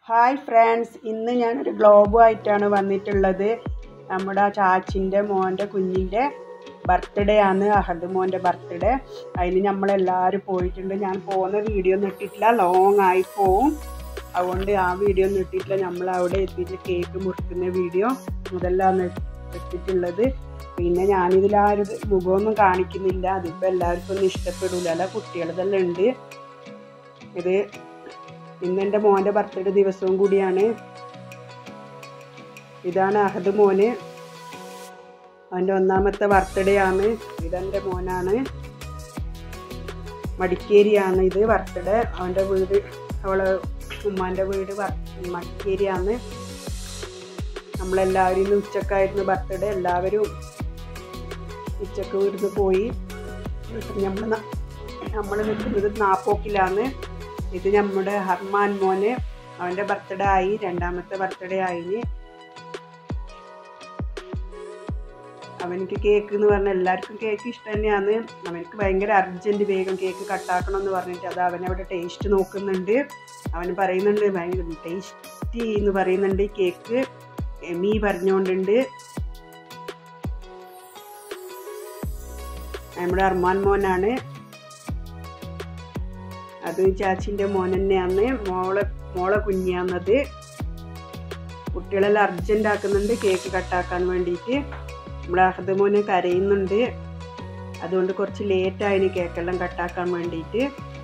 hi friends ഇന്ന് ഞാനൊരു ഗ്ലോബുമായിട്ടാണ് വന്നിട്ടുള്ളത് നമ്മുടെ ചാച്ചിൻ്റെ മോൻ്റെ കുഞ്ഞിൻ്റെ ബർത്ത്ഡേ ആണ് അഹദ് മോൻ്റെ ബർത്ത്ഡേ അതിന് നമ്മളെല്ലാവരും പോയിട്ടുണ്ട് ഞാൻ പോകുന്ന വീഡിയോ ഒന്നും ഇട്ടിട്ടില്ല ലോങ് ആയി പോവും അതുകൊണ്ട് ആ വീഡിയോ ഒന്നും ഇട്ടിട്ടില്ല നമ്മൾ അവിടെ എത്തിയിട്ട് കേക്ക് മുറിക്കുന്ന വീഡിയോ മുതലാണ് എടുത്തിട്ടുള്ളത് പിന്നെ ഞാനിതിലാരും മുഖമൊന്നും കാണിക്കുന്നില്ല അതിപ്പോൾ എല്ലാവർക്കും ഒന്നും ഇഷ്ടപ്പെടില്ല അല്ല കുട്ടികളതെല്ലാം ഉണ്ട് ഇത് ഇന്ന് എൻ്റെ മോൻ്റെ ബർത്ത്ഡേ ദിവസവും കൂടിയാണ് ഇതാണ് അഹദ് മോന് അവൻ്റെ ഒന്നാമത്തെ ബർത്ത്ഡേ ആണ് ഇതെൻ്റെ മോനാണ് മടിക്കേരിയാണ് ഇത് ബർത്ത്ഡേ അവൻ്റെ വീട് അവളെ ഉമ്മാൻ്റെ വീട് മടിക്കേരിയാണ് നമ്മളെല്ലാവരും ഇന്ന് ഉച്ചക്കായിരുന്നു ബർത്ത്ഡേ എല്ലാവരും ഉച്ചക്ക് വീട്ടിൽ പോയി നമ്മൾ നമ്മൾ നിൽക്കുന്നത് നാപ്പോക്കിലാണ് ഇത് നമ്മുടെ ഹർമാൻ മോന് അവൻ്റെ ബർത്ത്ഡേ ആയി രണ്ടാമത്തെ ബർത്ത്ഡേ ആയിന് അവനക്ക് കേക്ക് എന്ന് പറഞ്ഞാൽ എല്ലാവർക്കും കേക്ക് ഇഷ്ടം തന്നെയാണ് അവനക്ക് ഭയങ്കര അർജൻറ്റ് വേഗം കേക്ക് കട്ടാക്കണം എന്ന് പറഞ്ഞിട്ട് അത് അവനവിടെ ടേസ്റ്റ് നോക്കുന്നുണ്ട് അവൻ പറയുന്നുണ്ട് ഭയങ്കര ടേസ്റ്റി എന്ന് പറയുന്നുണ്ട് കേക്ക് എമി പറഞ്ഞുകൊണ്ടുണ്ട് നമ്മുടെ അർമാൻ മോനാണ് അത് ചാച്ചിൻ്റെ മോൻ തന്നെയാണ് മോളെ മോളെ കുഞ്ഞാന്നത് കുട്ടികളെല്ലാം അർജൻ്റ് ആക്കുന്നുണ്ട് കേക്ക് കട്ടാക്കാൻ വേണ്ടിയിട്ട് നമ്മുടെ അഹദ് മോന് കരയുന്നുണ്ട് അതുകൊണ്ട് കുറച്ച് ലേറ്റായിന് കേക്കെല്ലാം കട്ടാക്കാൻ വേണ്ടിയിട്ട്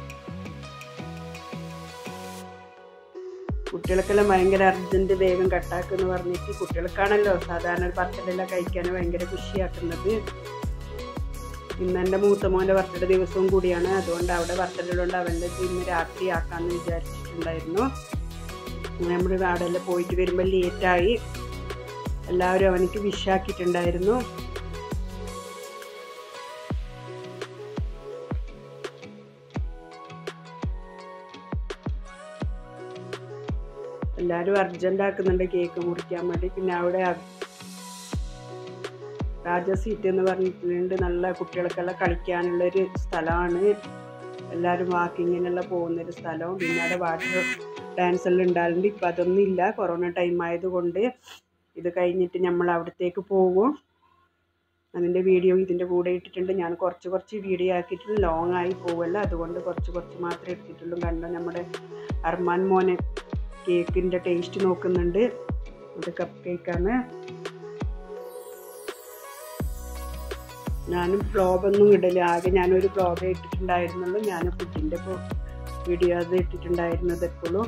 കുട്ടികൾക്കെല്ലാം ഭയങ്കര അർജൻറ്റ് വേഗം കട്ടാക്കുമെന്ന് പറഞ്ഞിട്ട് കുട്ടികൾക്കാണല്ലോ സാധാരണ ബർത്ത്ഡേ കഴിക്കാൻ ഭയങ്കര ഖുഷിയാക്കുന്നത് ഇന്ന് എൻ്റെ മൂത്ത മോൻ്റെ ബർത്ത്ഡേ ദിവസവും കൂടിയാണ് അതുകൊണ്ട് അവിടെ ബർത്ത്ഡേ കൊണ്ട് അവൻ്റെ ഇന്ന് രാത്രി ആക്കാമെന്ന് വിചാരിച്ചിട്ടുണ്ടായിരുന്നു നമ്മൾ അവിടെയെല്ലാം പോയിട്ട് വരുമ്പോൾ ലേറ്റായി എല്ലാവരും അവനിക്ക് വിഷാക്കിയിട്ടുണ്ടായിരുന്നു എല്ലാവരും അർജൻ്റ് ആക്കുന്നുണ്ട് കേക്ക് മുറിക്കാൻ വേണ്ടി പിന്നെ അവിടെ രാജ സീറ്റ് എന്ന് പറഞ്ഞിട്ടുണ്ട് നല്ല കുട്ടികൾക്കെല്ലാം കളിക്കാനുള്ളൊരു സ്ഥലമാണ് എല്ലാവരും വാക്കിങ്ങിനെല്ലാം പോകുന്നൊരു സ്ഥലവും പിന്നെ അവിടെ വാട്ടർ ഡാൻസ് എല്ലാം ഉണ്ടാകുന്നുണ്ട് ഇപ്പം അതൊന്നും ഇല്ല കൊറോണ ടൈം ആയതുകൊണ്ട് ഇത് കഴിഞ്ഞിട്ട് നമ്മൾ അവിടത്തേക്ക് പോകും അതിൻ്റെ വീഡിയോ ഇതിൻ്റെ കൂടെ ഇട്ടിട്ടുണ്ട് ഞാൻ കുറച്ച് കുറച്ച് വീഡിയോ ആക്കിയിട്ട് ലോങ് ആയി പോവല്ല അതുകൊണ്ട് കുറച്ച് കുറച്ച് മാത്രമേ എടുത്തിട്ടുള്ളൂ കണ്ടോ നമ്മുടെ അർമാൻ മോനെ കേക്കിൻ്റെ ടേസ്റ്റ് നോക്കുന്നുണ്ട് ഇത് കപ്പ് കേക്കാണ് ഞാനും ബ്ലോഗൊന്നും ഇടല് ആകെ ഞാനൊരു ബ്ലോഗേ ഇട്ടിട്ടുണ്ടായിരുന്നുള്ളൂ ഞാൻ ഫുഡിൻ്റെ വീഡിയോ അത് ഇട്ടിട്ടുണ്ടായിരുന്നത് എപ്പോഴും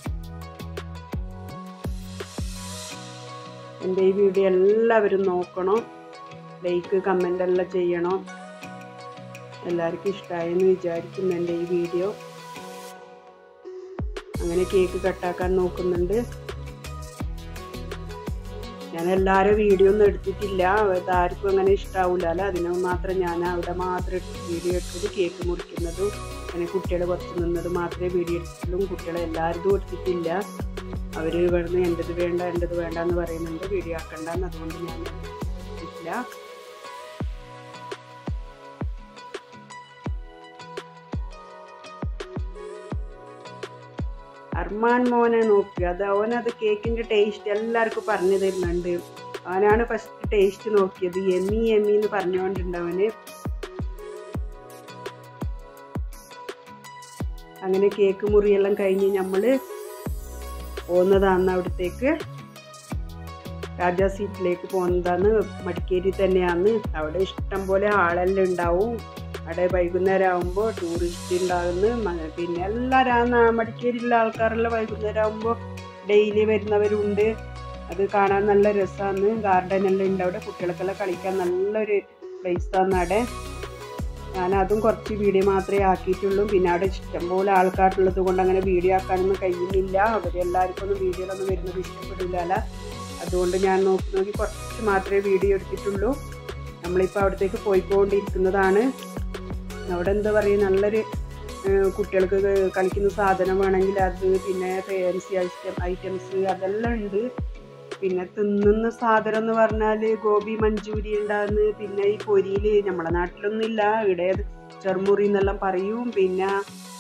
എൻ്റെ ഈ വീഡിയോ എല്ലാവരും നോക്കണം ലൈക്ക് കമൻ്റ് എല്ലാം ചെയ്യണം എല്ലാവർക്കും ഇഷ്ടമായെന്ന് വിചാരിക്കുന്നു എൻ്റെ ഈ വീഡിയോ അങ്ങനെ കേക്ക് കട്ടാക്കാൻ നോക്കുന്നുണ്ട് ഞാൻ എല്ലാവരും വീഡിയോ ഒന്നും എടുത്തിട്ടില്ല ആർക്കും അങ്ങനെ ഇഷ്ടാവില്ല അതിന് മാത്രം ഞാൻ അവിടെ മാത്രം വീഡിയോ എടുത്തത് കേക്ക് മുറിക്കുന്നതും അങ്ങനെ കുട്ടികൾ കുറച്ച് നിന്നത് മാത്രമേ വീഡിയോ എടുത്തിട്ടുള്ളൂ കുട്ടികളെ എല്ലാവരും എടുത്തിട്ടില്ല അവർ ഇവിടുന്ന് എൻ്റെത് വേണ്ട എൻ്റെത് വേണ്ട എന്ന് പറയുന്നുണ്ട് വീഡിയോ ആക്കണ്ടെന്ന് അതുകൊണ്ട് ഞാൻ എടുത്തിട്ടില്ല അർമാൻ മോനെ നോക്കി അത് അവനത് കേക്കിൻ്റെ ടേസ്റ്റ് എല്ലാവർക്കും പറഞ്ഞു തരുന്നുണ്ട് അവനാണ് ഫസ്റ്റ് ടേസ്റ്റ് നോക്കിയത് എമ്മി എമ്മി എന്ന് പറഞ്ഞുകൊണ്ടുണ്ട് അവന് അങ്ങനെ കേക്ക് മുറിയെല്ലാം കഴിഞ്ഞ് നമ്മൾ പോകുന്നതാണ് അവിടത്തേക്ക് രാജാ സീറ്റിലേക്ക് പോകുന്നതാണ് മടിക്കേരി തന്നെയാണ് അവിടെ ഇഷ്ടം പോലെ ആളെല്ലാം ഉണ്ടാവും അവിടെ വൈകുന്നേരം ആകുമ്പോൾ ടൂറിസ്റ്റ് ഉണ്ടാകുന്നു പിന്നെ എല്ലാവരും മടിക്കേരിയിലുള്ള ആൾക്കാരെല്ലാം വൈകുന്നേരം ആകുമ്പോൾ ഡെയിലി വരുന്നവരുണ്ട് അത് കാണാൻ നല്ല രസമാണ് ഗാർഡൻ എല്ലാം ഉണ്ട് അവിടെ കുട്ടികൾക്കെല്ലാം കളിക്കാൻ നല്ലൊരു പ്ലേസാണ് അവിടെ ഞാൻ അതും കുറച്ച് വീഡിയോ മാത്രമേ ആക്കിയിട്ടുള്ളൂ പിന്നെ അവിടെ ഇഷ്ടംപോലെ ആൾക്കാരുള്ളത് കൊണ്ട് അങ്ങനെ വീഡിയോ ആക്കാനൊന്നും കഴിയുന്നില്ല അവരെല്ലാവർക്കും ഒന്നും വീഡിയോയിലൊന്നും വരുന്നത് ഇഷ്ടപ്പെടില്ല അതുകൊണ്ട് ഞാൻ നോക്കി നോക്കി കുറച്ച് മാത്രമേ വീഡിയോ എടുത്തിട്ടുള്ളൂ നമ്മളിപ്പോൾ അവിടത്തേക്ക് പോയിക്കൊണ്ടിരിക്കുന്നതാണ് അവിടെ എന്താ പറയുക നല്ലൊരു കുട്ടികൾക്ക് കളിക്കുന്ന സാധനം വേണമെങ്കിൽ അത് പിന്നെ ഫാൻസി ഐറ്റം ഐറ്റംസ് അതെല്ലാം ഉണ്ട് പിന്നെ തിന്നുന്ന സാധനം എന്ന് പറഞ്ഞാൽ ഗോബി മഞ്ചൂരി ഉണ്ടാകുന്നു പിന്നെ ഈ പൊരിയിൽ നമ്മളെ നാട്ടിലൊന്നും ഇല്ല ഇവിടെ ചെറുമുറി എന്നെല്ലാം പറയും പിന്നെ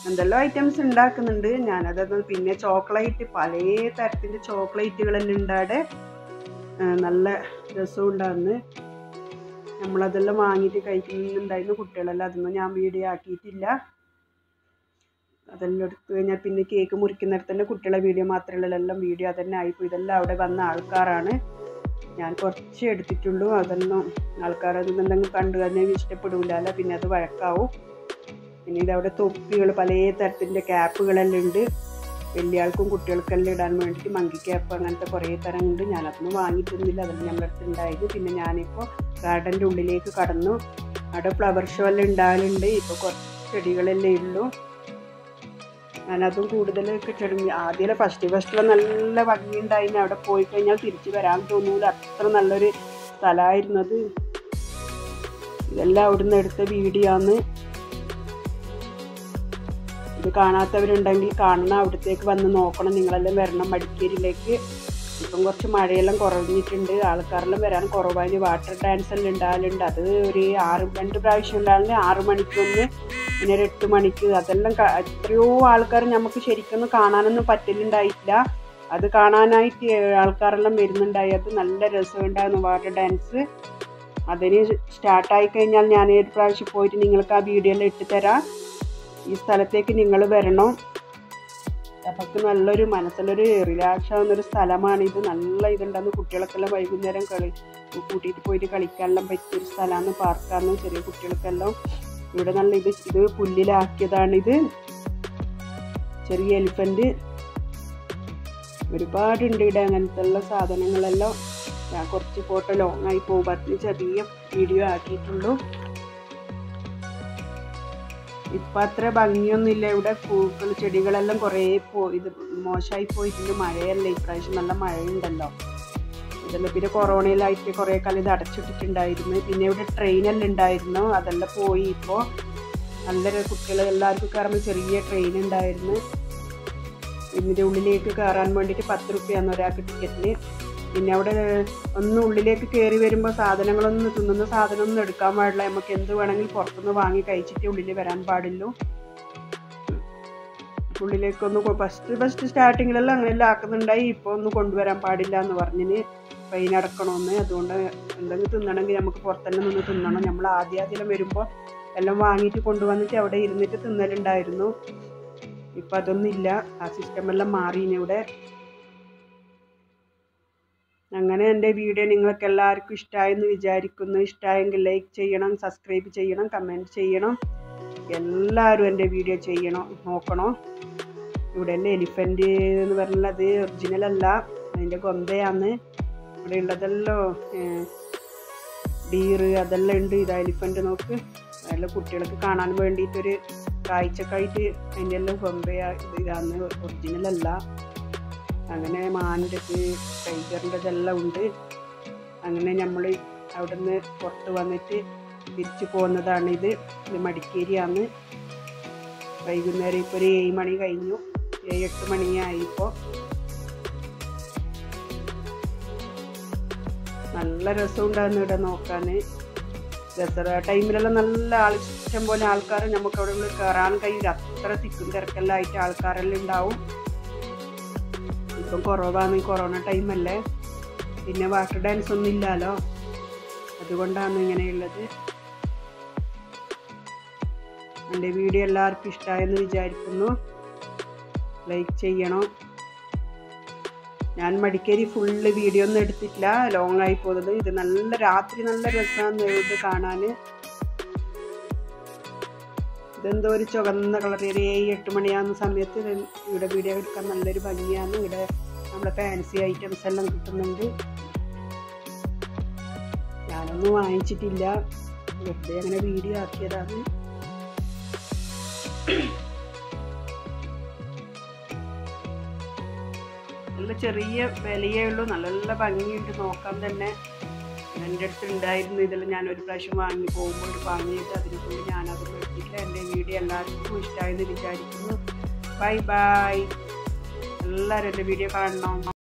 എന്തെല്ലാം ഐറ്റംസ് ഉണ്ടാക്കുന്നുണ്ട് ഞാനത് പിന്നെ ചോക്ലേറ്റ് പല തരത്തിൻ്റെ ചോക്ലേറ്റുകളെല്ലാം ഉണ്ടാടെ നല്ല രസം ഉണ്ടാകുന്നു നമ്മളതെല്ലാം വാങ്ങിയിട്ട് കഴിക്കുന്നുണ്ടായിരുന്നു കുട്ടികളെല്ലാം അതൊന്നും ഞാൻ വീഡിയോ ആക്കിയിട്ടില്ല അതെല്ലാം എടുത്തു കഴിഞ്ഞാൽ പിന്നെ കേക്ക് മുറിക്കുന്നിടത്ത് തന്നെ കുട്ടികളെ വീഡിയോ മാത്രമേ എല്ലാം വീഡിയോ അതന്നെ ആയിപ്പോയി ഇതെല്ലാം അവിടെ വന്ന ആൾക്കാരാണ് ഞാൻ കുറച്ച് എടുത്തിട്ടുള്ളൂ അതൊന്നും ആൾക്കാരതൊന്നും എന്തെങ്കിലും കണ്ടു കഴിഞ്ഞാൽ ഇഷ്ടപ്പെടില്ല പിന്നെ അത് വഴക്കാവും പിന്നെ ഇതവിടെ തൊപ്പികൾ പല തരത്തിൻ്റെ ക്യാപ്പുകളെല്ലാം ഉണ്ട് വലിയ ആൾക്കും കുട്ടികൾക്കെല്ലാം ഇടാൻ വേണ്ടിയിട്ട് മങ്കി ക്യാപ്പ് അങ്ങനത്തെ കുറേ തരം ഉണ്ട് ഞാനതൊന്നും വാങ്ങിയിട്ടൊന്നുമില്ല അതെല്ലാം നമ്മുടെ അടുത്ത് ഉണ്ടായത് പിന്നെ ഞാനിപ്പോൾ ഗാർഡൻ്റെ ഉള്ളിലേക്ക് കടന്നു അവിടെ ഫ്ലവർ ഷോ എല്ലാം ഉണ്ടാകലുണ്ട് ഇപ്പോൾ കുറച്ച് ചെടികളെല്ലാം ഉള്ളൂ ഞാനതും കൂടുതൽ ചെടി ആദ്യം ഫസ്റ്റ് ഫസ്റ്റിൽ നല്ല ഭംഗിയുണ്ടായിരുന്നു അവിടെ പോയി കഴിഞ്ഞാൽ തിരിച്ച് വരാൻ തോന്നൂല അത്ര നല്ലൊരു സ്ഥലമായിരുന്നു അത് ഇതെല്ലാം അവിടുന്ന് എടുത്ത വീഡിയോ ആണ് ഇത് കാണാത്തവരുണ്ടെങ്കിൽ കാണണം അവിടത്തേക്ക് വന്ന് നോക്കണം നിങ്ങളെല്ലാം വരണം മടിക്കേരിയിലേക്ക് ഇപ്പം കുറച്ച് മഴയെല്ലാം കുറഞ്ഞിട്ടുണ്ട് ആൾക്കാരെല്ലാം വരാൻ കുറവായി വാട്ടർ ഡാൻസ് എല്ലാം ഉണ്ടാകലുണ്ട് അത് ഒരു ആറ് രണ്ട് പ്രാവശ്യം ഉണ്ടാകലുണ്ട് ആറ് മണിക്കൊന്ന് പിന്നെ ഒരു എട്ട് മണിക്ക് അതെല്ലാം എത്രയോ ആൾക്കാർ നമുക്ക് ശരിക്കൊന്നും കാണാനൊന്നും പറ്റലുണ്ടായിട്ടില്ല അത് കാണാനായിട്ട് ആൾക്കാരെല്ലാം വരുന്നുണ്ടായി അത് നല്ല രസമുണ്ടായിരുന്നു വാട്ടർ ഡാൻസ് അതിന് സ്റ്റാർട്ടായി കഴിഞ്ഞാൽ ഞാൻ ഒരു പ്രാവശ്യം പോയിട്ട് നിങ്ങൾക്ക് ആ വീഡിയോ എല്ലാം ഇട്ട് തരാം ഈ സ്ഥലത്തേക്ക് നിങ്ങൾ വരണം നമുക്ക് നല്ലൊരു മനസ്സിലൊരു റിലാക്സ് ആവുന്നൊരു സ്ഥലമാണിത് നല്ല ഇതുണ്ടെന്ന് കുട്ടികൾക്കെല്ലാം വൈകുന്നേരം കളി കൂട്ടിയിട്ട് പോയിട്ട് കളിക്കാനെല്ലാം പറ്റിയൊരു സ്ഥലമാണ് പാർക്കാണ് ചെറിയ കുട്ടികൾക്കെല്ലാം ഇവിടെ നല്ല ഇത് ഇത് പുല്ലിലാക്കിയതാണിത് ചെറിയ എലിഫൻറ്റ് ഒരുപാടുണ്ട് ഇവിടെ അങ്ങനത്തെ ഉള്ള സാധനങ്ങളെല്ലാം ഞാൻ കുറച്ച് ഫോട്ടോ ലോങ് ആയി പോകുമ്പോൾ ചെറിയ വീഡിയോ ആക്കിയിട്ടുള്ളൂ ഇപ്പം അത്ര ഭംഗിയൊന്നുമില്ല ഇവിടെ പൂക്കൾ ചെടികളെല്ലാം കുറേ പോ ഇത് മോശമായി പോയിട്ടുണ്ട് മഴയല്ലേ ഇപ്രാവശ്യം നല്ല മഴയുണ്ടല്ലോ ഇതെല്ലാം പിന്നെ കൊറോണയിലായിട്ട് കുറേ കാലം ഇത് അടച്ചിട്ടിട്ടുണ്ടായിരുന്നു പിന്നെ ഇവിടെ ട്രെയിനെല്ലാം ഉണ്ടായിരുന്നു അതെല്ലാം പോയി ഇപ്പോൾ നല്ല കുട്ടികൾ എല്ലാവർക്കും കയറുമ്പോൾ ചെറിയ ട്രെയിൻ ഉണ്ടായിരുന്നു ഇതിൻ്റെ ഉള്ളിലേക്ക് കയറാൻ വേണ്ടിയിട്ട് പത്ത് റുപ്യാണ് ഒരാൾക്ക് ടിക്കറ്റിന് പിന്നെ അവിടെ ഒന്ന് ഉള്ളിലേക്ക് കയറി വരുമ്പോൾ സാധനങ്ങളൊന്നും തിന്നുന്ന സാധനമൊന്നും എടുക്കാൻ പാടില്ല നമുക്ക് എന്ത് വേണമെങ്കിലും പുറത്തുനിന്ന് വാങ്ങി കഴിച്ചിട്ട് ഉള്ളിൽ വരാൻ പാടുള്ളൂ ഉള്ളിലേക്കൊന്ന് ഫസ്റ്റ് ഫസ്റ്റ് സ്റ്റാർട്ടിങ്ങിലെല്ലാം അങ്ങനെയെല്ലാം ആക്കുന്നുണ്ടായി ഇപ്പോൾ ഒന്നും കൊണ്ടുവരാൻ പാടില്ല എന്ന് പറഞ്ഞിന് ഫൈൻ അടക്കണമെന്ന് അതുകൊണ്ട് എന്തെങ്കിലും തിന്നണമെങ്കിൽ നമുക്ക് പുറത്തന്നെ നിന്ന് തിന്നണം നമ്മൾ ആദ്യം ആദ്യം വരുമ്പോൾ എല്ലാം വാങ്ങിയിട്ട് കൊണ്ടുവന്നിട്ട് അവിടെ ഇരുന്നിട്ട് തിന്നലുണ്ടായിരുന്നു ഇപ്പം അതൊന്നും ഇല്ല ആ സിസ്റ്റമെല്ലാം മാറിയിന് ഇവിടെ അങ്ങനെ എൻ്റെ വീഡിയോ നിങ്ങൾക്ക് എല്ലാവർക്കും ഇഷ്ടമായെന്ന് വിചാരിക്കുന്നു ഇഷ്ടമായെങ്കിൽ ലൈക്ക് ചെയ്യണം സബ്സ്ക്രൈബ് ചെയ്യണം കമൻറ്റ് ചെയ്യണം എല്ലാവരും എൻ്റെ വീഡിയോ ചെയ്യണം നോക്കണം ഇവിടെ എല്ലാം എലിഫൻറ്റ് എന്ന് പറഞ്ഞത് ഒറിജിനൽ അല്ല അതിൻ്റെ കൊന്തയാണ് ഇവിടെ ഉള്ളതെല്ലാം ഡീറ് അതെല്ലാം ഉണ്ട് ഇതാ എലിഫൻറ്റ് നോക്ക് അതെല്ലാം കുട്ടികൾക്ക് കാണാൻ വേണ്ടിയിട്ടൊരു കാഴ്ചക്കായിട്ട് അതിൻ്റെ എല്ലാം കൊമ്പയാ ഇതാണ് ഒറിജിനൽ അല്ല അങ്ങനെ മാനിൻ്റെ ടൈഗറിൻ്റെ ഇതെല്ലാം ഉണ്ട് അങ്ങനെ നമ്മൾ അവിടുന്ന് പുറത്ത് വന്നിട്ട് തിരിച്ചു പോകുന്നതാണ് ഇത് ഇത് മടിക്കേരിയാണ് വൈകുന്നേരം ഇപ്പോൾ ഒരു ഏഴ് മണി കഴിഞ്ഞു ഏഴ് എട്ട് മണിയായി ഇപ്പോൾ നല്ല രസമുണ്ടായിരുന്നു ഇവിടെ നോക്കാൻ ദസറ ടൈമിലെല്ലാം നല്ല ആൾ ഇഷ്ടം പോലെ ആൾക്കാർ നമുക്ക് അവിടെ ഉള്ളിൽ കയറാൻ കഴിയില്ല അത്ര തിക്കും തിരക്കെല്ലാം ആയിട്ട് ആൾക്കാരെല്ലാം ഉണ്ടാവും ഇപ്പം കുറവാണ് കൊറോണ ടൈമല്ലേ പിന്നെ വാട്ടർ ഡാൻസ് ഒന്നും ഇല്ലല്ലോ അതുകൊണ്ടാണ് ഇങ്ങനെയുള്ളത് എൻ്റെ വീഡിയോ എല്ലാവർക്കും ഇഷ്ടമായെന്ന് വിചാരിക്കുന്നു ലൈക്ക് ചെയ്യണം ഞാൻ മടിക്കേരി ഫുള്ള് വീഡിയോ ഒന്നും എടുത്തിട്ടില്ല ലോങ് ആയി പോകുന്നത് ഇത് നല്ല രാത്രി നല്ല രസമാണ് ഇത് കാണാൻ ഇതെന്തോ ഒരു ചുവന്ന കളർ ഒരു ഏഴ് എട്ട് മണിയാകുന്ന സമയത്ത് ഇവിടെ വീഡിയോ എടുക്കാൻ നല്ലൊരു ഭംഗിയാണ് ഇവിടെ നമ്മുടെ ഫാൻസി ഐറ്റംസ് എല്ലാം കിട്ടുന്നുണ്ട് ഞാനൊന്നും വാങ്ങിച്ചിട്ടില്ല വെറുതെ അങ്ങനെ വീഡിയോ ആക്കിയതാണ് നല്ല ചെറിയ വിലയേ ഉള്ളൂ നല്ല നല്ല ഭംഗിയുണ്ട് നോക്കാൻ തന്നെ എൻ്റെ അടുത്ത് ഉണ്ടായിരുന്നു ഇതെല്ലാം ഞാൻ ഒരു പ്രാവശ്യം വാങ്ങി പോകുമ്പോൾ വാങ്ങിയിട്ട് അതിനെ കൊണ്ട് ഞാനത് എടുത്തിട്ടില്ല എൻ്റെ വീഡിയോ എല്ലാവർക്കും ഇഷ്ടമായെന്ന് വിചാരിക്കുന്നു ബൈ ബൈ എല്ലാവരും എൻ്റെ വീഡിയോ കാണണം